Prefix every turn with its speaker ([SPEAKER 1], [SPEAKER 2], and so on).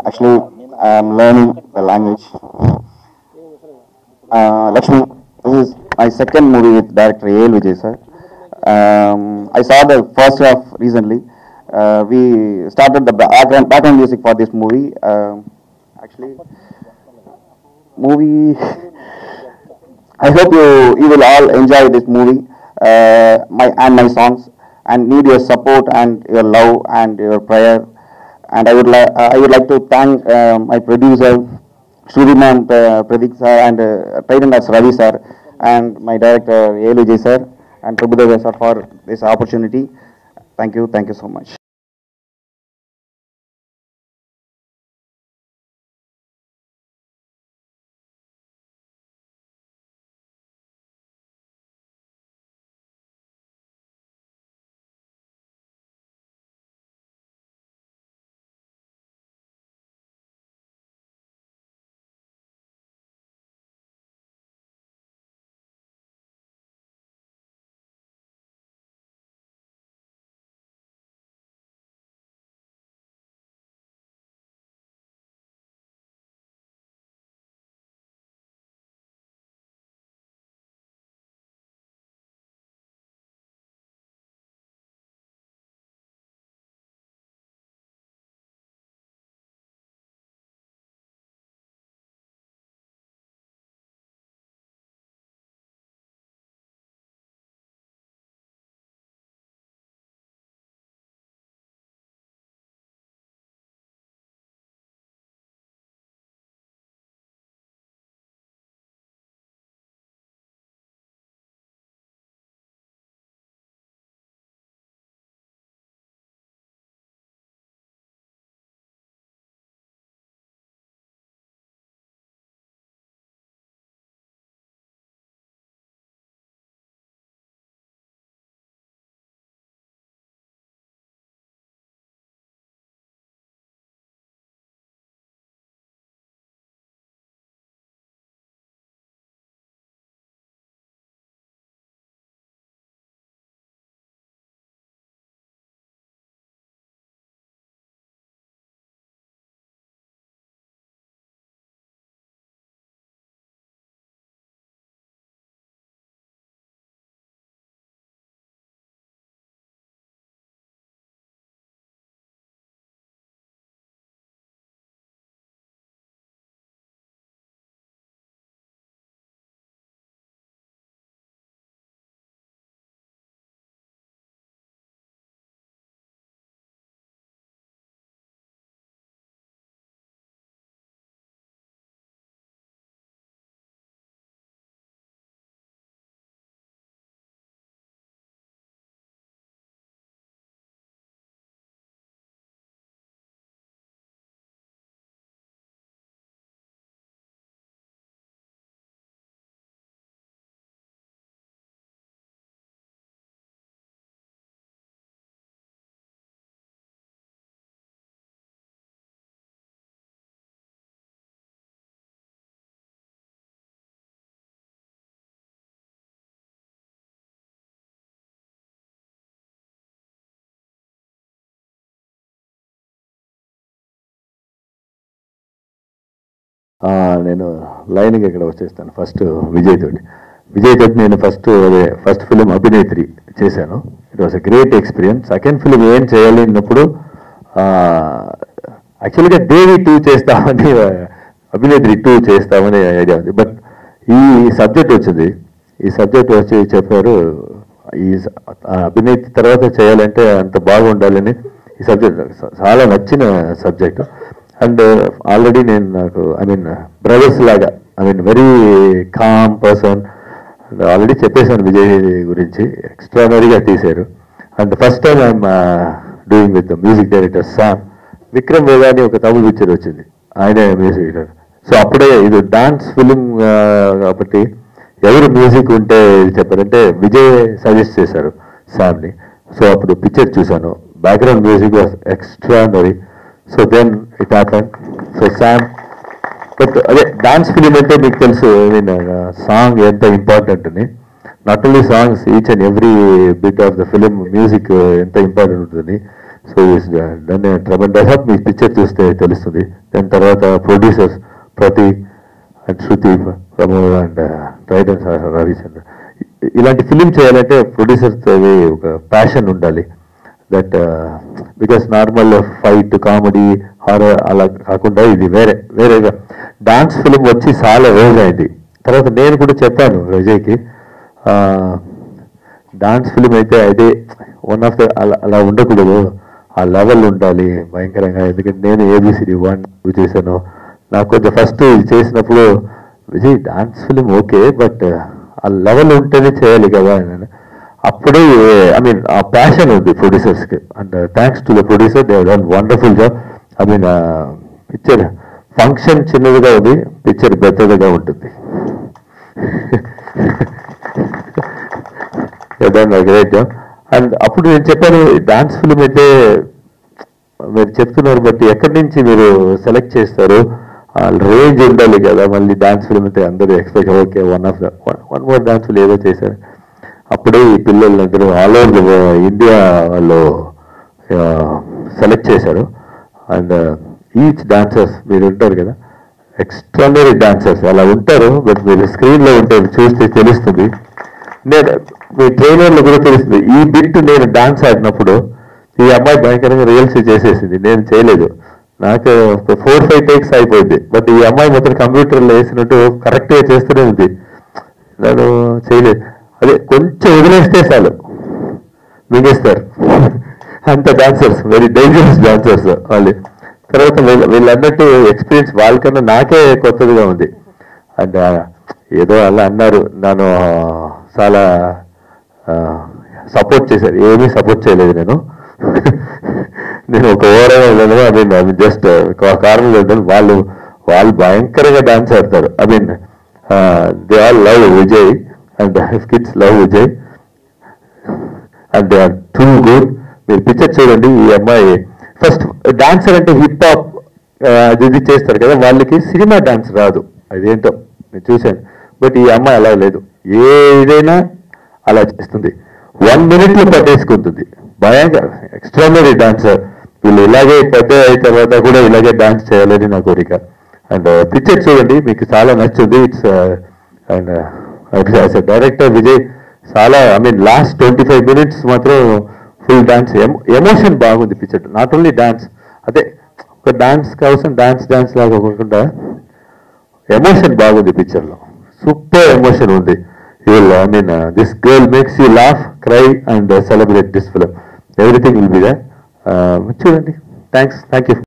[SPEAKER 1] actually, I'm learning the language. Uh, Lakshmi, this is my second movie with director A. L. Vijay sir. Um, I saw the first half recently. Uh, we started the background, background music for this movie. Um, actually, movie. I hope you you will all enjoy this movie, uh, my and my songs, and need your support and your love and your prayer. And I would like I would like to thank uh, my producer, Shriman uh, Pradeep sir, and uh, Titan as Ravi sir, and my director A. Vijay sir, and Prabhudev sir for this opportunity. Thank you, thank you so much.
[SPEAKER 2] ఆ, నేను లైన్గా ఇక్కడ వచ్చేస్తాను first Vijay తోటి విజయ్ తోటి నేను first అదే first film Abhinetri చేశాను it was a great experience second film ఏం చేయాలి అన్నప్పుడు యాక్చువల్గా దేవి టూ చేస్తామని ఆ, అభినేత్రి టూ చేస్తామని ఐడియా ఉంది బట్ ఈ సబ్జెక్ట్ వచ్చింది ఈ సబ్జెక్ట్ వచ్చి చెప్పారు ఈ స- ఆ అభినేత్రి తర్వాత చేయాలంటే అంత బాగుండాలని ఈ సబ్జెక్ట్ చాలా నచ్చిన సబ్జెక్ట్ అండ్ ఆల్రెడీ నేను నాకు ఐ మీన్ బ్రదర్స్ లాగా I mean very calm person and already చెప్పేశాను విజయ్ గురించి ఎక్స్ట్రానరీగా తీశారు and first time I'm doing with music director Sam Vikram వేదాని ఒక తమిళ పిక్చర్ వచ్చింది ఆయనే మ్యూజిక్ డైరెక్టర్ సో అప్పుడే ఇది డాన్స్ ఫిలిం కాబట్టి ఎవరు మ్యూజిక్ ఉంటే చెప్పారంటే విజయ్ సజెస్ట్ చేశారు శామ్ని సో అప్పుడు పిక్చర్ చూశాను background music was extraordinary so then it happen so Sam but అదే డాన్స్ ఫిలిం అంటే మీకు తెలుసు ఐ మీన్ సాంగ్ ఎంత ఇంపార్టెంట్ అని not only songs each and every bit of the film music ఎంత ఇంపార్టెంట్ ఉంటుంది సో దాన్ని ట్రమెండస్ ఆఫ్ మీ పిక్చర్ చూస్తే తెలుస్తుంది దాని తర్వాత ప్రొడ్యూసర్స్ ప్రతి and Shruti Pramod and Riders Ravichandra ఇలాంటి ఫిలిం చేయాలంటే ప్రొడ్యూసర్స్ ఒక ప్యాషన్ ఉండాలి that because normal fight comedy horror అలా కాకుండా ఇది వేరే వేరేగా డాన్స్ ఫిలిం వచ్చి చాలా రోజైంది తర్వాత నేను కూడా చెప్పాను విజయ్కి డాన్స్ ఫిలిం అయితే అదే వన్ ఆఫ్ ద అలా అలా ఉండకూడదు ఆ లెవెల్ ఉండాలి భయంకరంగా ఎందుకంటే నేను ఏబిసిడి వన్ టూ చేశాను నాకు కొంచెం ఫస్ట్ ఇది చేసినప్పుడు Vijay dance film okay but ఆ లెవెల్ ఉంటేనే చేయాలి కదా అని అప్పుడే ఐ మీన్ ఆ ప్యాషన్ ఉంది ప్రొడ్యూసర్స్కి and thanks to the producer they done wonderful job I mean picture function చిన్నదిగా ఉంది పిక్చర్ పెద్దదిగా ఉంటుంది గ్రేట్ జాబ్ అండ్ అప్పుడు నేను చెప్పాను డాన్స్ ఫిలిం అయితే మీరు చెప్తున్నారు బట్టి ఎక్కడి నుంచి మీరు సెలెక్ట్ చేస్తారు రేంజ్ ఉండాలి కదా మళ్ళీ డాన్స్ ఫిల్మ్ అయితే అందరూ expect okay one of the one more dance film ఏదో చేశారు అప్పుడే ఈ పిల్లలందరూ ఆల్ ఓవర్ ఇండియా వాళ్ళు సెలెక్ట్ చేశారు అండ్ ఈచ్ డాన్సర్స్ మీరు ఉంటారు కదా ఎక్స్ట్రానరీ డాన్సర్స్ అలా ఉంటారు బట్ మీరు స్క్రీన్లో ఉంటే చూస్తే తెలుస్తుంది నేను మీ ట్రైలర్లో కూడా తెలుస్తుంది ఈ బిట్ నేను డాన్స్ ఆడినప్పుడు ఈ అమ్మాయి భయంకరంగా రియల్స్ చేసేసింది నేను చేయలేదు నాకు ఫోర్ ఫైవ్ టేక్స్ అయిపోయింది బట్ ఈ అమ్మాయి మొత్తం కంప్యూటర్లో వేసినట్టు కరెక్ట్గా చేస్తూనే ఉంది నేను చేయలేదు అదే కొంచెం వదిలేస్తే చాలు మిగేస్తారు అంత డాన్సర్స్ వెరీ డేంజరస్ డాన్సర్స్ వాళ్ళు తర్వాత వీళ్ళు వీళ్ళు అన్నట్టు ఎక్స్పీరియన్స్ వాళ్ళకన్నా నాకే కొత్తదిగా ఉంది అండ్ ఏదో అలా అన్నారు నన్ను చాలా సపోర్ట్ చేశారు ఏమీ సపోర్ట్ చేయలేదు నేను నేను ఒక ఓవరాల్ వెళ్ళను I mean I mean just కారణం లేదు వాళ్ళు వాళ్ళు భయంకరంగా డాన్స్ ఆడతారు I mean they all love Vijay and kids love Vijay and they are too good మీరు పిక్చర్ చూడండి ఈ అమ్మాయి ఫస్ట్ డాన్సర్ అంటే హిప్ హాప్ అది ఇది చేస్తారు కదా వాళ్ళకి సినిమా డాన్స్ రాదు అదేంటో నేను చూశాను బట్ ఈ అమ్మాయి అలా లేదు ఏ ఇదైనా అలా చేస్తుంది వన్ మినిట్ లో పట్టేసుకుంటుంది భయంకర ఎక్స్ట్రానరీ డాన్సర్ వీళ్ళు ఇలాగే పెద్ద అయిన తర్వాత కూడా ఇలాగే డాన్స్ చేయాలని నా కోరిక అండ్ పిక్చర్ చూడండి మీకు చాలా నచ్చుంది it's and as director Vijay చాలా I mean last twenty five minutes మాత్రం ఫుల్ డాన్స్ ఎమోషన్ బాగుంది పిక్చర్ నాట్ ఓన్లీ డాన్స్ అదే ఒక డాన్స్ కోసం డాన్స్ డాన్స్ లాగా కాకుండా ఎమోషన్ బాగుంది పిక్చర్ లో సూపర్ ఎమోషన్ ఉంది you will I mean this girl makes you laugh cry and celebrate this film everything will be దా చూడండి థ్యాంక్స్ థ్యాంక్ యూ